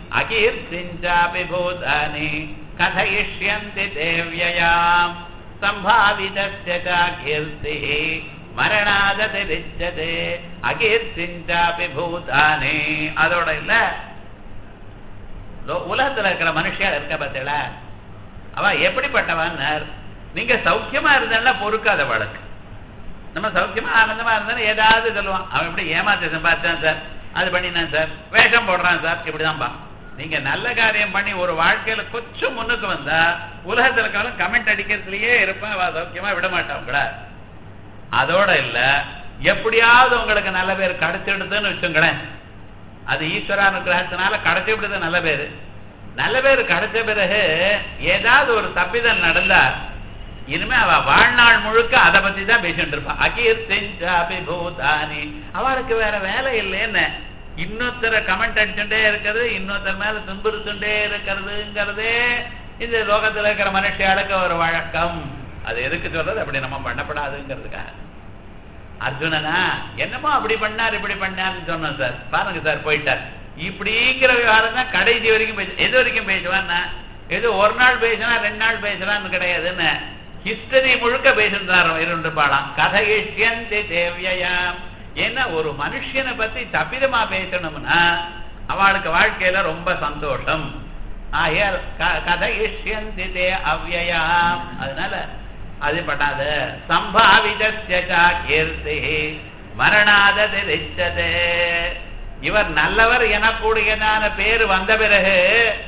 அகீர்த்திஞ்சாபி பூதானி கதயிஷ்யந்தி தேவ்யயாம் சம்பாவிதஸ்ய ச கீர்த்திः மரணாததி விச்சதே அகீர்த்திஞ்சாபி பூதானி அதோட இல்ல லோ- உலகத்துல இருக்கிற மனுஷியா இருக்க பார்த்தீங்களா அவ எப்படிப்பட்டவன்னர் நீங்க சௌக்கியமா இருந்தா பொறுக்காத வழக்கு நம்ம சௌக்கியமா ஆனந்தமா இருந்தாலும் ஏதாவது சொல்லுவான் அவன் எப்படி ஏமாத்தி சம்பாதிச்சான் சார் அது பண்ணினான் சார் வேஷம் போடுறான் சார் இப்படிதான்பா நீங்க நல்ல காரியம் பண்ணி ஒரு வாழ்க்கையில கொஞ்சம் முன்னுக்கு வந்தா உலகத்துல இருக்கவங்க கமெண்ட் அடிக்கிறதுலயே இருப்பேன் அவ சௌக்கியமா விட மாட்டான் கூட அதோட இல்ல எப்படியாவது உங்களுக்கு நல்ல பேர் கிடைச்சிடுதுன்னு வச்சுங்களேன் அது ஈஸ்வர அனுகிரகத்தினால கிடைச்சி விடுது நல்ல பேரு நல்ல பேர் கிடைச்ச பிறகு ஏதாவது ஒரு தப்பிதம் நடந்தா இனிமே அவ வாழ்நாள் முழுக்க அதை பத்தி தான் பேசிட்டு இருப்பா அகீர்த்திஞ்சாபி பூதானி அவளுக்கு வேற வேலை இல்லைன்னு இன்னொருத்தரை கமெண்ட் அடிச்சுட்டே இருக்கிறது இன்னொருத்தர் மேல துன்புறுத்துட்டே இருக்கிறதுங்கிறதே இந்த லோகத்துல இருக்கிற மனுஷியாளுக்கு ஒரு வழக்கம் அது எதுக்கு சொல்றது அப்படி நம்ம பண்ணப்படாதுங்கிறதுக்காக அர்ஜுனனா என்னமோ அப்படி பண்ணார் இப்படி பண்ணார்னு சொன்னோம் சார் பாருங்க சார் போயிட்டார் இப்படிங்கிற விவகாரம் தான் கடைசி வரைக்கும் பேச எது வரைக்கும் பேசுவான்னா ஏதோ ஒரு நாள் பேசினா ரெண்டு நாள் பேசலாம்னு கிடையாதுன்னு ஹிஸ்டரி முழுக்க பேசுறாரு இருந்து பாலாம் கதையந்தி தேவியாம் ஏன்னா ஒரு மனுஷனை பத்தி தப்பிதமா பேசணும்னா அவளுக்கு வாழ்க்கையில ரொம்ப சந்தோஷம் ஆகையால் கதையந்தி தே அவ்யயாம் அதனால அது பட்டாத சம்பாவிதஸ்ய ச கீர்த்தி மரணாதது ரிச்சதே இவர் நல்லவர் எனக்கூடியதான பேர் வந்த பிறகு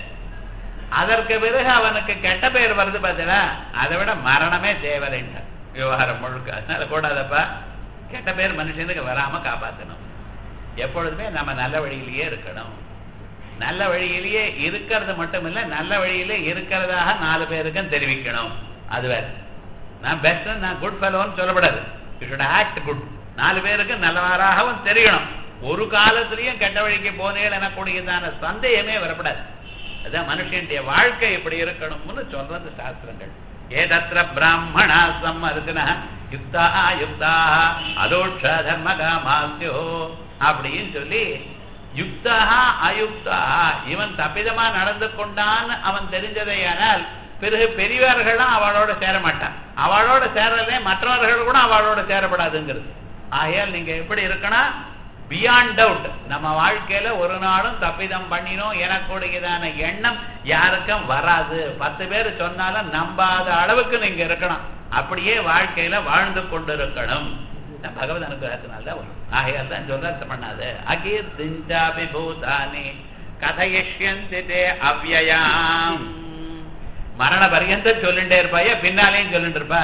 அதற்கு பிறகு அவனுக்கு கெட்ட பேர் வருது பார்த்தீங்களா அதை விட மரணமே தேவலைன்ற விவகாரம் முழுக்க அதனால கூடாதப்பா கெட்ட பேர் மனுஷனுக்கு வராம காப்பாற்றணும் எப்பொழுதுமே நம்ம நல்ல வழியிலேயே இருக்கணும் நல்ல வழியிலேயே இருக்கிறது மட்டும் இல்ல நல்ல வழியிலே இருக்கிறதாக நாலு பேருக்கும் தெரிவிக்கணும் அது வேற நான் பெஸ்ட் நான் குட் ஃபெலோன்னு சொல்லப்படாது யூ ஷுட் ஆக்ட் குட் நாலு பேருக்கு நல்லவாறாகவும் தெரியணும் ஒரு காலத்திலையும் கெட்ட வழிக்கு போனேன் எனக்கூடியதான சந்தேகமே வரப்படாது அதான் மனுஷனுடைய வாழ்க்கை எப்படி இருக்கணும்னு சொல்றது சாஸ்திரங்கள் ஏதத்திர பிராமணா சம்மருத்தின யுக்தா யுக்தா அதோட்ச தர்மகாமாஸ்யோ அப்படின்னு சொல்லி யுக்தா அயுக்தா இவன் தப்பிதமா நடந்து கொண்டான் அவன் தெரிஞ்சதையானால் பிறகு பெரியவர்களும் அவளோட சேர மாட்டான் அவளோட சேரலே மற்றவர்கள் கூட அவளோட சேரப்படாதுங்கிறது ஆகையால் நீங்க எப்படி இருக்கணும் பியாண்ட் டவுட் நம்ம வாழ்க்கையில ஒரு நாளும் தப்பிதம் பண்ணினோம் எனக்கூடியதான எண்ணம் யாருக்கும் வராது பத்து பேர் சொன்னாலும் நம்பாத அளவுக்கு நீங்க இருக்கணும் அப்படியே வாழ்க்கையில வாழ்ந்து கொண்டு இருக்கணும் பகவத் அனுகிரகத்தினால தான் வரும் ஆகையால் தான் சொல்ல பண்ணாது அகீர் திஞ்சாபி பூதானி கதையஷ்யந்தி தே அவ்யயாம் மரண பரியந்தம் சொல்லிட்டே இருப்பாய பின்னாலேயும் சொல்லிட்டு இருப்பா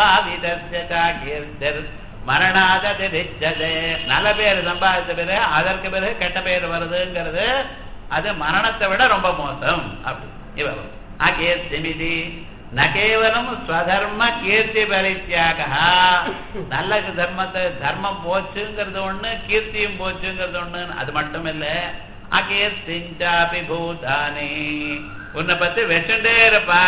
சம்பாவிதர் மரணாதது ரிச்சதே நல்ல பேர் சம்பாதித்த பிறகு அதற்கு பிறகு கெட்ட பேர் வருதுங்கிறது அது மரணத்தை விட ரொம்ப மோசம் அப்படி இவ அகீர்த்திமிதி ந கேவலம் ஸ்வதர்ம கீர்த்தி பரித்தியாக நல்ல தர்மத்தை தர்மம் போச்சுங்கிறது ஒண்ணு கீர்த்தியும் போச்சுங்கிறது ஒண்ணு அது மட்டும் இல்ல அகீர்த்திஞ்சாபி பூதானி உன்னை பத்தி வச்சுட்டே இருப்பா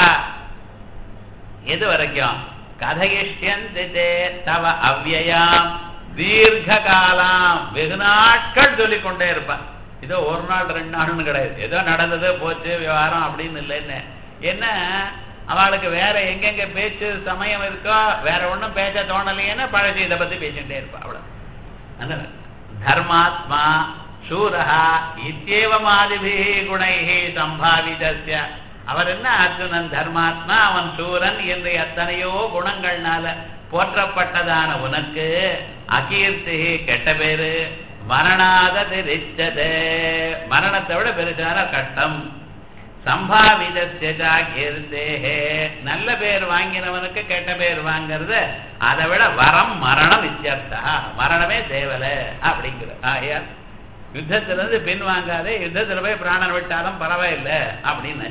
எது வரைக்கும் கதையிஷ்யந்தே தவ அவ்யயாம் தீர்க்க காலம் வெகு நாட்கள் சொல்லிக் கொண்டே இருப்பான் இதோ ஒரு நாள் ரெண்டு நாள்னு கிடையாது ஏதோ நடந்தது போச்சு விவகாரம் அப்படின்னு இல்லைன்னு என்ன அவளுக்கு வேற எங்கெங்க பேச்சு சமயம் இருக்கோ வேற ஒண்ணும் பேச தோணலையேன்னு பழசி இதை பத்தி பேசிட்டே இருப்பா அவ்வளவு தர்மாத்மா சூரஹா இத்தியேவமாதிபி குணைஹி சம்பாவிதஸ்ய அவர் என்ன அர்ஜுனன் தர்மாத்மா அவன் சூரன் என்று எத்தனையோ குணங்கள்னால போற்றப்பட்டதான உனக்கு அகீர்த்தி கெட்ட பேரு மரணாதது ரிச்சதே மரணத்தை விட பெருசான கஷ்டம் சம்பாவிதா கீர்த்தேகே நல்ல பேர் வாங்கினவனுக்கு கெட்ட பேர் வாங்கிறது அதை விட வரம் மரணம் இத்தியர்த்தா மரணமே தேவல அப்படிங்கிற ஆகையால் யுத்தத்துல இருந்து பின் வாங்காதே யுத்தத்துல போய் பிராணன் விட்டாலும் பரவாயில்லை அப்படின்னு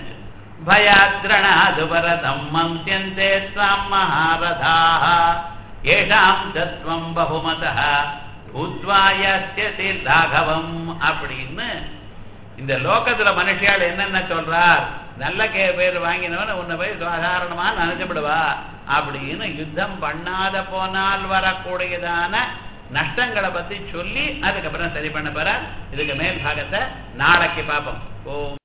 भयाद्रणादुपरदम् मन्त्यन्ते त्वाम् महारथाः येषाम् तत्त्वम् बहुमतः भूत्वा यस्यति லாகவம் அப்படின்னு இந்த லோகத்துல மனுஷியால் என்னென்ன சொல்றார் நல்ல கே பேர் வாங்கினவன் உன்னை போய் சாதாரணமா நினைச்சுவிடுவா அப்படின்னு யுத்தம் பண்ணாத போனால் வரக்கூடியதான நஷ்டங்களை பத்தி சொல்லி அதுக்கப்புறம் சரி பண்ண போற இதுக்கு மேல் பாகத்தை நாளைக்கு பார்ப்போம் ஓ